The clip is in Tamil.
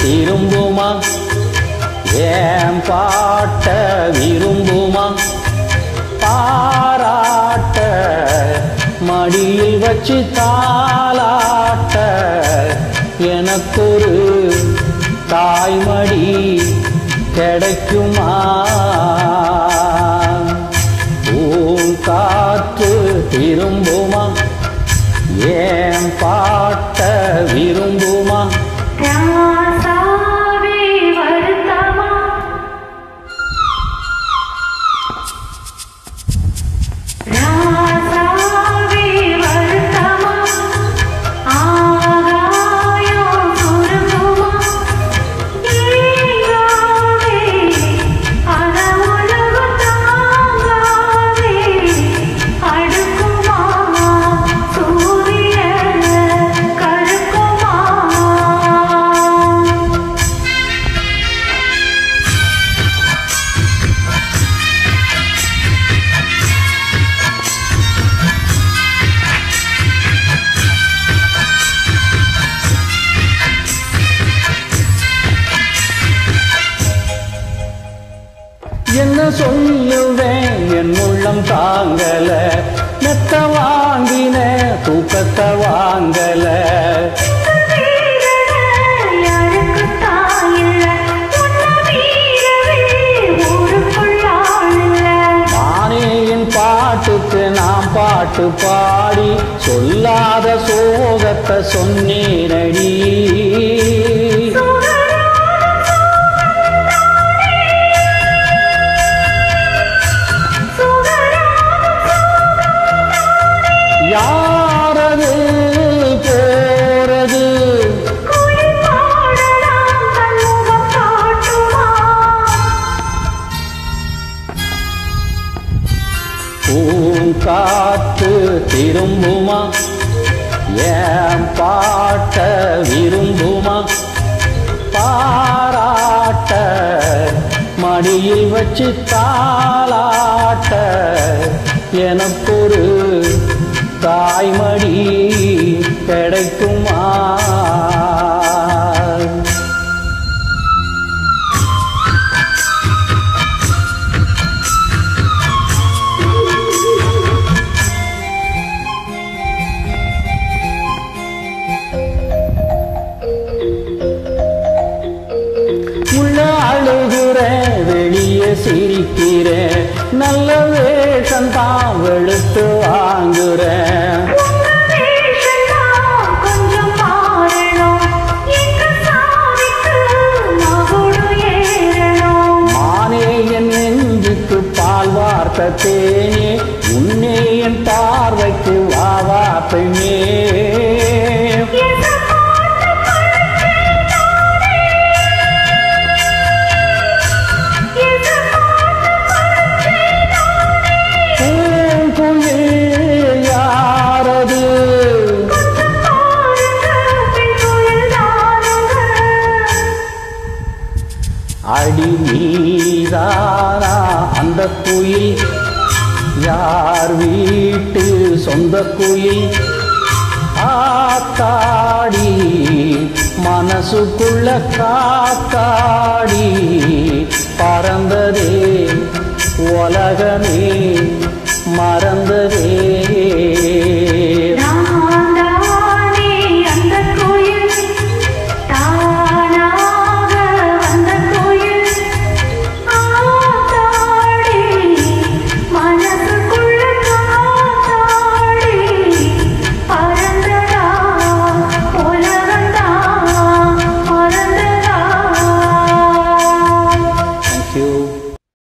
திரும்புமா ஏன் பாட்ட விரும்புமா பாராட்ட மடியில் வச்சு தாளாட்ட எனக்கொரு தாய்மடி கிடைக்குமா பூங்காற்று திரும்புமா ஏன் பாட்ட விரும்புமா ராசாவே வருத்தமா ராசாவே வருத்தமா ஆகாயம் சுருங்குமா ஏங்காதே அட உலகு தாங்காதே அடுக்குமா சூரியன் கருக்குமா என்ன சொல்லுவேன் என் உள்ளம் தாங்கல மெத்த வாங்கின தூக்கத்தை வாங்கல நானே என் பாட்டுக்கு நாம் பாட்டு பாடி சொல்லாத சோகத்தை சொன்னேனடி யாரது போறது பூங்காற்று திரும்புமா ஏன் பாட்ட விரும்புமா பாராட்ட மடியில் வச்சு தாளாட்ட எனக்கொரு தாய்மடி கிடைக்குமா உள்ள அழுகுறேன் வெளியே சிரிக்கிறேன் நல்ல வேஷம் தான் வெளுத்து வாங்குறேன் கொஞ்சம் மாறணும் எங்க சாமிக்கு மகுடு ஏறணும் மானே என் நெஞ்சுக்கு பால் வார்த்த தேனே உன்னே என் பார்வைக்கு வா வா பெண்ணே பூங்குயில் யாரது அடி நீதானா அந்த குயில் யார் வீட்டு சொந்த குயில் ஆத்தாடி மனசுக்குள்ள காத்தாடி பறந்ததே உலகமே மறந்ததே